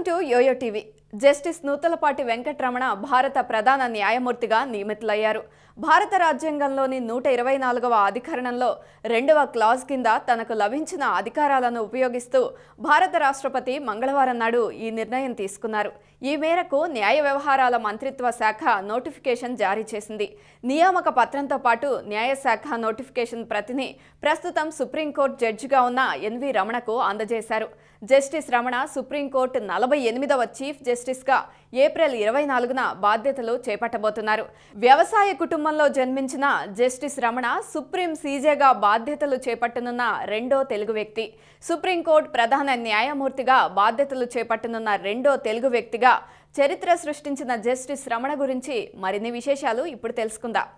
to yoyo TV justice Nuthalapati Venkataramana భారత ప్రధాన న్యాయమూర్తిగా నియమితులయ్యారు భారత రాజ్యాంగంలోని నూట ఇరవై నాలుగవ అధికరణంలో రెండవ క్లాజ్ కింద తనకు లభించిన అధికారాలను ఉపయోగిస్తూ భారత రాష్ట్రపతి మంగళవారం నాడు ఈ నిర్ణయం తీసుకున్నారు ఈ మేరకు న్యాయ వ్యవహారాల మంత్రిత్వ శాఖ నోటిఫికేషన్ జారీ చేసింది నియామక పత్రంతో పాటు న్యాయశాఖ నోటిఫికేషన్ ప్రతిని ప్రస్తుతం సుప్రీంకోర్టు జడ్జిగా ఉన్న ఎన్వి రమణకు అందజేశారు జస్టిస్ రమణ సుప్రీంకోర్టు నలభై ఎనిమిదవ చీఫ్ జస్టిస్గా ఏప్రిల్ ఇరవై నాలుగున బాధ్యతలు చేపట్టబోతున్నారు వ్యవసాయ కుటుంబంలో జన్మించిన జస్టిస్ రమణ సుప్రీం సీజేగా బాధ్యతలు చేపట్టనున్న రెండో తెలుగు వ్యక్తి సుప్రీంకోర్టు ప్రధాన న్యాయమూర్తిగా బాధ్యతలు చేపట్టనున్న రెండో తెలుగు వ్యక్తిగా చరిత్ర సృష్టించిన జస్టిస్ రమణ గురించి మరిన్ని విశేషాలు ఇప్పుడు తెలుసుకుందాం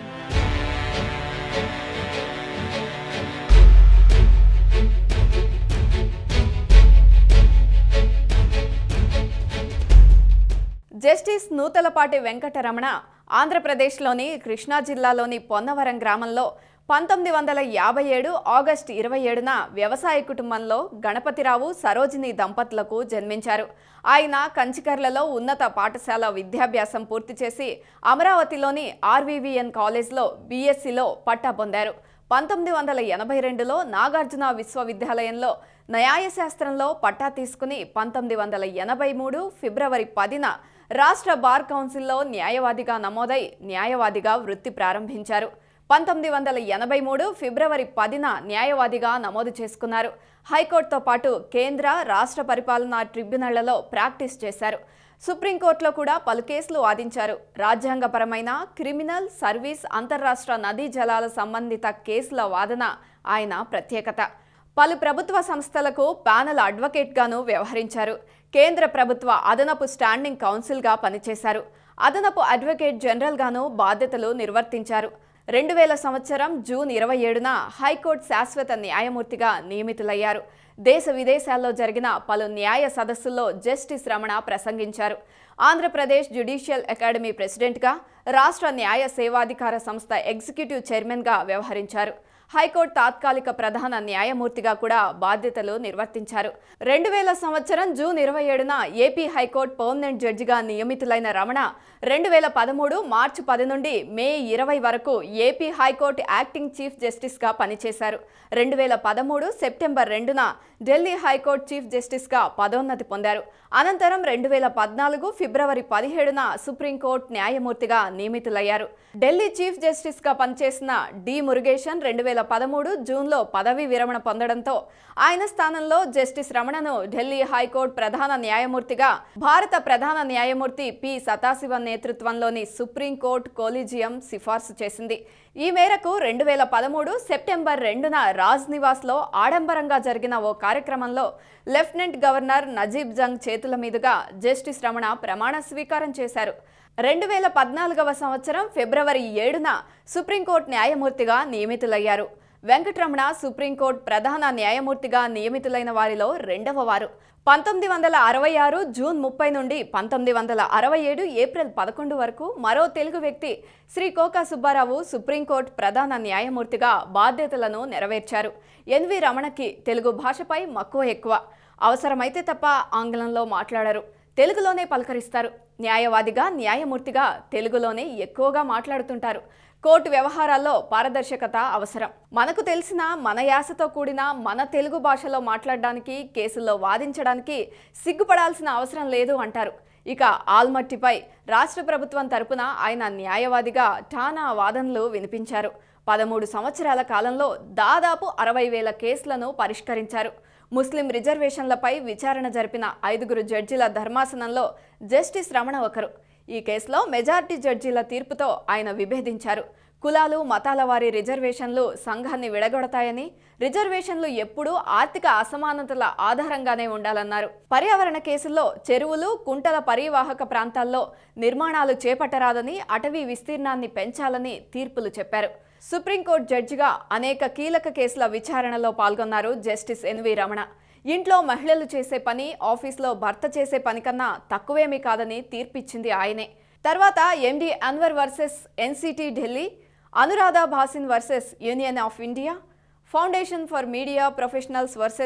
జస్టిస్ నూతలపాటి వెంకటరమణ ఆంధ్రప్రదేశ్లోని కృష్ణా జిల్లాలోని పొన్నవరం గ్రామంలో పంతొమ్మిది వందల యాభై ఏడు ఆగస్టు ఇరవై ఏడున వ్యవసాయ కుటుంబంలో గణపతిరావు సరోజిని దంపతులకు జన్మించారు ఆయన కంచికర్లలో ఉన్నత పాఠశాల విద్యాభ్యాసం పూర్తి చేసి అమరావతిలోని ఆర్వీవీఎన్ కాలేజ్లో బీఎస్సీలో పట్టా పొందారు పంతొమ్మిది వందల ఎనభై రెండులో నాగార్జున విశ్వవిద్యాలయంలో న్యాయశాస్త్రంలో పట్టా తీసుకుని పంతొమ్మిది వందల ఎనభై మూడు ఫిబ్రవరి పదిన రాష్ట్ర బార్ కౌన్సిల్లో న్యాయవాదిగా నమోదై న్యాయవాదిగా వృత్తి ప్రారంభించారు పంతొమ్మిది వందల ఎనభై మూడు ఫిబ్రవరి పదిన న్యాయవాదిగా నమోదు చేసుకున్నారు హైకోర్టుతో పాటు కేంద్ర రాష్ట్ర పరిపాలనా ట్రిబ్యునళ్లలో ప్రాక్టీస్ చేశారు సుప్రీంకోర్టులో కూడా పలు కేసులు వాదించారు రాజ్యాంగపరమైన క్రిమినల్ సర్వీస్ అంతర్రాష్ట్ర నదీ జలాల సంబంధిత కేసుల వాదన ఆయన ప్రత్యేకత పలు ప్రభుత్వ సంస్థలకు ప్యానల్ అడ్వకేట్గాను వ్యవహరించారు కేంద్ర ప్రభుత్వ అదనపు స్టాండింగ్ కౌన్సిల్గా పనిచేశారు అదనపు అడ్వకేట్ జనరల్గాను బాధ్యతలు నిర్వర్తించారు రెండు వేల సంవత్సరం జూన్ ఇరవై ఏడున హైకోర్టు శాశ్వత న్యాయమూర్తిగా నియమితులయ్యారు దేశ విదేశాల్లో జరిగిన పలు న్యాయ సదస్సుల్లో జస్టిస్ రమణ ప్రసంగించారు ఆంధ్రప్రదేశ్ జ్యుడిషియల్ అకాడమీ ప్రెసిడెంట్గా రాష్ట్ర న్యాయ సేవాధికార సంస్థ ఎగ్జిక్యూటివ్ చైర్మన్గా వ్యవహరించారు హైకోర్టు తాత్కాలిక ప్రధాన న్యాయమూర్తిగా కూడా బాధ్యతలు నిర్వర్తించారు రెండు వేల సంవత్సరం జూన్ ఇరవై ఏడున ఏపీ హైకోర్టు పర్మనెంట్ జడ్జిగా నియమితులైన రమణ రెండు వేల పదమూడు మార్చి పది నుండి మే ఇరవై వరకు ఏపీ హైకోర్టు యాక్టింగ్ చీఫ్ జస్టిస్గా పనిచేశారు రెండు వేల పదమూడు సెప్టెంబర్ రెండున ఢిల్లీ హైకోర్టు చీఫ్ జస్టిస్గా పదోన్నతి పొందారు అనంతరం రెండు వేల పద్నాలుగు ఫిబ్రవరి పదిహేడున సుప్రీంకోర్టు న్యాయమూర్తిగా నియమితులయ్యారు ఢిల్లీ చీఫ్ జస్టిస్గా పనిచేసిన డి మురుగేషన్ రెండు వేల పదమూడు జూన్లో పదవీ విరమణ పొందడంతో ఆయన స్థానంలో జస్టిస్ రమణను ఢిల్లీ హైకోర్టు ప్రధాన న్యాయమూర్తిగా భారత ప్రధాన న్యాయమూర్తి పి సదాశివన్ నేతృత్వంలోని సుప్రీంకోర్టు కోలీజియం సిఫార్సు చేసింది ఈ మేరకు రెండు వేల పదమూడు సెప్టెంబర్ రెండున రాజ్ నివాస్లో ఆడంబరంగా జరిగిన ఓ కార్యక్రమంలో లెఫ్టినెంట్ గవర్నర్ నజీబ్ జంగ్ చేతుల మీదుగా జస్టిస్ రమణ ప్రమాణ స్వీకారం చేశారు రెండు వేల పద్నాలుగవ సంవత్సరం ఫిబ్రవరి ఏడున సుప్రీంకోర్టు న్యాయమూర్తిగా నియమితులయ్యారు వెంకటరమణ సుప్రీంకోర్టు ప్రధాన న్యాయమూర్తిగా నియమితులైన వారిలో రెండవ వారు పంతొమ్మిది వందల అరవై ఆరు జూన్ ముప్పై నుండి పంతొమ్మిది వందల అరవై ఏడు ఏప్రిల్ పదకొండు వరకు మరో తెలుగు వ్యక్తి శ్రీ కోకా సుబ్బారావు సుప్రీంకోర్టు ప్రధాన న్యాయమూర్తిగా బాధ్యతలను నెరవేర్చారు ఎన్వి రమణకి తెలుగు భాషపై మక్కువ ఎక్కువ అవసరమైతే తప్ప ఆంగ్లంలో మాట్లాడరు తెలుగులోనే పలకరిస్తారు న్యాయవాదిగా న్యాయమూర్తిగా తెలుగులోనే ఎక్కువగా మాట్లాడుతుంటారు కోర్టు వ్యవహారాల్లో పారదర్శకత అవసరం మనకు తెలిసిన మన యాసతో కూడిన మన తెలుగు భాషలో మాట్లాడడానికి కేసుల్లో వాదించడానికి సిగ్గుపడాల్సిన అవసరం లేదు అంటారు ఇక ఆల్మట్టిపై రాష్ట్ర ప్రభుత్వం తరపున ఆయన న్యాయవాదిగా ఠానా వాదనలు వినిపించారు పదమూడు సంవత్సరాల కాలంలో దాదాపు అరవై వేల కేసులను పరిష్కరించారు ముస్లిం రిజర్వేషన్లపై విచారణ జరిపిన ఐదుగురు జడ్జీల ధర్మాసనంలో జస్టిస్ రమణ ఒకరు ఈ కేసులో మెజార్టీ జడ్జీల తీర్పుతో ఆయన విభేదించారు కులాలు మతాల వారి రిజర్వేషన్లు సంఘాన్ని విడగొడతాయని రిజర్వేషన్లు ఎప్పుడూ ఆర్థిక అసమానతల ఆధారంగానే ఉండాలన్నారు పర్యావరణ కేసుల్లో చెరువులు కుంటల పరివాహక ప్రాంతాల్లో నిర్మాణాలు చేపట్టరాదని అటవీ విస్తీర్ణాన్ని పెంచాలని తీర్పులు చెప్పారు సుప్రీంకోర్టు జడ్జిగా అనేక కీలక కేసుల విచారణలో పాల్గొన్నారు జస్టిస్ ఎన్వి రమణ ఇంట్లో మహిళలు చేసే పని ఆఫీస్లో భర్త చేసే పని కన్నా తక్కువేమీ కాదని తీర్పిచ్చింది ఆయనే తర్వాత MD Anwar versus NCT Delhi Anuradha Bhasin versus union of India foundation for media professionals versus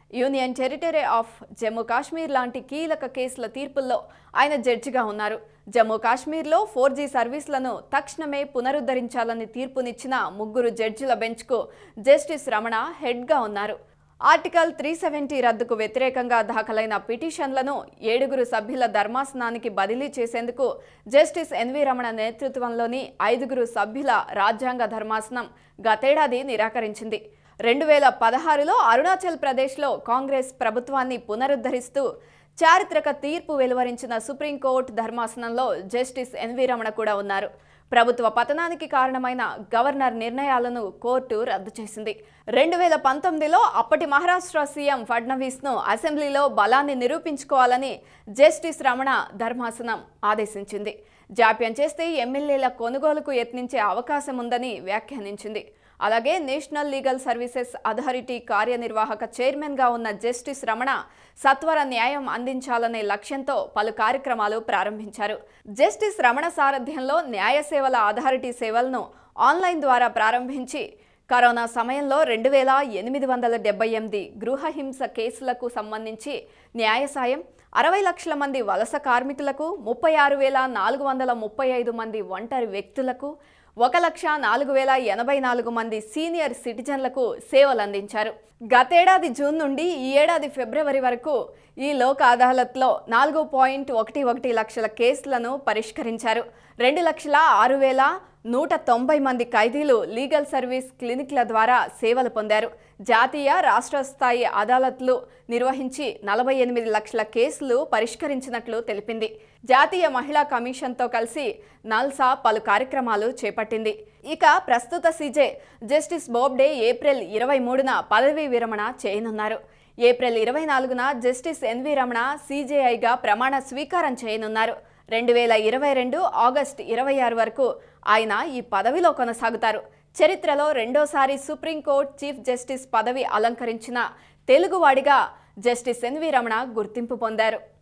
union territory of Jammu Kashmir లాంటి కీలక కేసుల తీర్పుల్లో ఆయన జడ్జిగా ఉన్నారు జమ్మూ కాశ్మీర్లో ఫోర్ జీ సర్వీసులను తక్షణమే పునరుద్ధరించాలని తీర్పునిచ్చిన ముగ్గురు జడ్జిల బెంచ్కు జస్టిస్ రమణ హెడ్గా ఉన్నారు ఆర్టికల్ త్రీ సెవెంటీ రద్దుకు వ్యతిరేకంగా దాఖలైన పిటిషన్లను ఏడుగురు సభ్యుల ధర్మాసనానికి బదిలీ చేసేందుకు జస్టిస్ ఎన్వి రమణ నేతృత్వంలోని ఐదుగురు సభ్యుల రాజ్యాంగ ధర్మాసనం గతేడాది నిరాకరించింది రెండు వేల పదహారులో అరుణాచల్ ప్రదేశ్లో కాంగ్రెస్ ప్రభుత్వాన్ని పునరుద్ధరిస్తూ చారిత్రక తీర్పు వెలువరించిన సుప్రీంకోర్టు ధర్మాసనంలో జస్టిస్ ఎన్వి రమణ కూడా ఉన్నారు ప్రభుత్వ పతనానికి కారణమైన గవర్నర్ నిర్ణయాలను కోర్టు రద్దు చేసింది రెండు వేల పంతొమ్మిదిలో అప్పటి మహారాష్ట్ర సీఎం ఫడ్నవీస్ను అసెంబ్లీలో బలాన్ని నిరూపించుకోవాలని జస్టిస్ రమణ ధర్మాసనం ఆదేశించింది జాప్యం చేస్తే ఎమ్మెల్యేల కొనుగోలుకు యత్నించే అవకాశం ఉందని వ్యాఖ్యానించింది అలాగే నేషనల్ లీగల్ సర్వీసెస్ అథారిటీ కార్యనిర్వాహక చైర్మన్గా ఉన్న జస్టిస్ రమణ సత్వర న్యాయం అందించాలనే లక్ష్యంతో పలు కార్యక్రమాలు ప్రారంభించారు జస్టిస్ రమణ సారథ్యంలో న్యాయ సేవల అథారిటీ సేవలను ఆన్లైన్ ద్వారా ప్రారంభించి కరోనా సమయంలో రెండు వేల ఎనిమిది వందల డెబ్బై ఎనిమిది గృహహింస కేసులకు సంబంధించి న్యాయ సాయం అరవై లక్షల మంది వలస కార్మికులకు ముప్పై ఆరు వేల నాలుగు వందల ముప్పై ఐదు మంది ఒంటరి వ్యక్తులకు ఒక లక్ష నాలుగు వేల ఎనభై నాలుగు మంది సీనియర్ సిటిజన్లకు సేవలు అందించారు గతేడాది జూన్ నుండి ఈ ఏడాది ఫిబ్రవరి వరకు ఈ లోక్ అదాలత్లో నాలుగు పాయింట్ ఒకటి ఒకటి లక్షల కేసులను పరిష్కరించారు రెండు లక్షల ఆరు వేల నూట తొంభై మంది ఖైదీలు లీగల్ సర్వీస్ క్లినిక్ల ద్వారా సేవలు పొందారు జాతీయ రాష్ట్ర స్థాయి అదాలత్లు నిర్వహించి నలభై ఎనిమిది లక్షల కేసులు పరిష్కరించినట్లు తెలిపింది జాతీయ మహిళా కమిషన్తో కలిసి నల్సా పలు కార్యక్రమాలు చేపట్టింది ఇక ప్రస్తుత సీజే జస్టిస్ బోబ్డే ఏప్రిల్ ఇరవై మూడున పదవీ విరమణ చేయనున్నారు ఏప్రిల్ ఇరవై నాలుగున జస్టిస్ ఎన్వి రమణ సీజేఐగా ప్రమాణ స్వీకారం చేయనున్నారు రెండు వేల ఇరవై రెండు ఆగస్టు ఇరవై ఆరు వరకు ఆయన ఈ పదవిలో కొనసాగుతారు చరిత్రలో రెండోసారి సుప్రీంకోర్టు చీఫ్ జస్టిస్ పదవి అలంకరించిన తెలుగువాడిగా జస్టిస్ ఎన్వి రమణ గుర్తింపు పొందారు